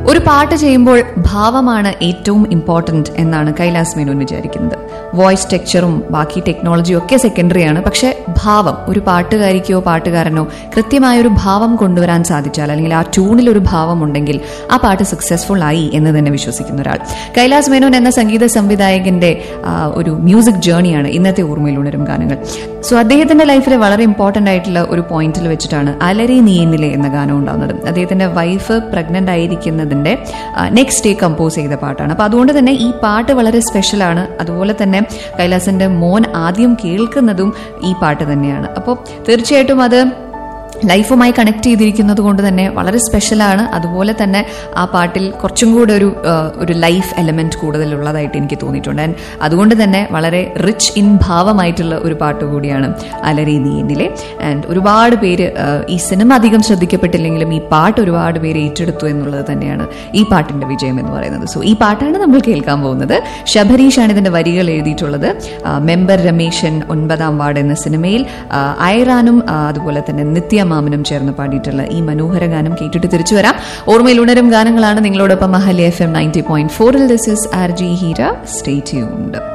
ഒരു പാട്ട് ചെയ്യുമ്പോൾ ഭാവമാണ് ഏറ്റവും ഇമ്പോർട്ടന്റ് എന്നാണ് കൈലാസ് മേനോൻ വിചാരിക്കുന്നത് വോയിസ് ടെക്ചറും ബാക്കി ടെക്നോളജിയും ഒക്കെ സെക്കൻഡറി ആണ് പക്ഷെ ഭാവം ഒരു പാട്ടുകാരിക്കോ പാട്ടുകാരനോ കൃത്യമായ ഒരു ഭാവം കൊണ്ടുവരാൻ സാധിച്ചാൽ അല്ലെങ്കിൽ ആ ട്യൂണിൽ ഒരു ഭാവം ഉണ്ടെങ്കിൽ ആ പാട്ട് സക്സസ്ഫുൾ ആയി എന്ന് തന്നെ വിശ്വസിക്കുന്ന ഒരാൾ കൈലാസ് മേനോൻ എന്ന സംഗീത സംവിധായകന്റെ ആ, ഒരു മ്യൂസിക് ജേണിയാണ് ഇന്നത്തെ ഓർമ്മയിൽ ഉണരും ഗാനങ്ങൾ സോ അദ്ദേഹത്തിന്റെ ലൈഫിൽ വളരെ ഇമ്പോർട്ടന്റ് ആയിട്ടുള്ള ഒരു പോയിന്റിൽ വെച്ചിട്ടാണ് അലരി നീന്നിലെ എന്ന ഗാനം ഉണ്ടാകുന്നത് അദ്ദേഹത്തിന്റെ വൈഫ് പ്രഗ്നന്റ് ആയിരിക്കുന്നതിന്റെ നെക്സ്റ്റ് ഡേ കമ്പോസ് ചെയ്ത പാട്ടാണ് അപ്പൊ അതുകൊണ്ട് തന്നെ ഈ പാട്ട് വളരെ സ്പെഷ്യലാണ് അതുപോലെ തന്നെ കൈലാസന്റെ മോൻ ആദ്യം കേൾക്കുന്നതും ഈ പാട്ട് തന്നെയാണ് അപ്പോൾ തീർച്ചയായിട്ടും അത് ലൈഫുമായി കണക്ട് ചെയ്തിരിക്കുന്നത് കൊണ്ട് തന്നെ വളരെ സ്പെഷ്യലാണ് അതുപോലെ തന്നെ ആ പാട്ടിൽ കുറച്ചും കൂടെ ഒരു ആ, ഒരു ലൈഫ് എലമെന്റ് കൂടുതലുള്ളതായിട്ട് എനിക്ക് തോന്നിയിട്ടുണ്ട് ആൻഡ് അതുകൊണ്ട് തന്നെ വളരെ റിച്ച് ഇൻ ഭാവമായിട്ടുള്ള ഒരു പാട്ട് കൂടിയാണ് അലറി നീന്നിലെ ആൻഡ് ഒരുപാട് പേര് ആ, ഈ സിനിമ അധികം ശ്രദ്ധിക്കപ്പെട്ടില്ലെങ്കിലും ഈ പാട്ട് ഒരുപാട് പേര് ഏറ്റെടുത്തു എന്നുള്ളത് തന്നെയാണ് ഈ പാട്ടിന്റെ വിജയം എന്ന് പറയുന്നത് സോ ഈ പാട്ടാണ് നമ്മൾ കേൾക്കാൻ പോകുന്നത് ശബരീഷാണ് ഇതിന്റെ വരികൾ എഴുതിയിട്ടുള്ളത് ആ, മെമ്പർ രമേശൻ ഒൻപതാം വാർഡ് എന്ന സിനിമയിൽ ആ, ഐറാനും ആ, അതുപോലെ തന്നെ നിത്യമാമനും ചേർന്ന് പാടിയിട്ടുള്ള ഈ മനോഹര ഗാനം കേട്ടിട്ട് തിരിച്ചു വരാം ഓർമ്മയിൽ ഉണരും ഗാനങ്ങളാണ് നിങ്ങളോടൊപ്പം മഹലി എഫ് എം നയൻറ്റി പോയിന്റ് ഫോറിൽ this is R J Heera stay tuned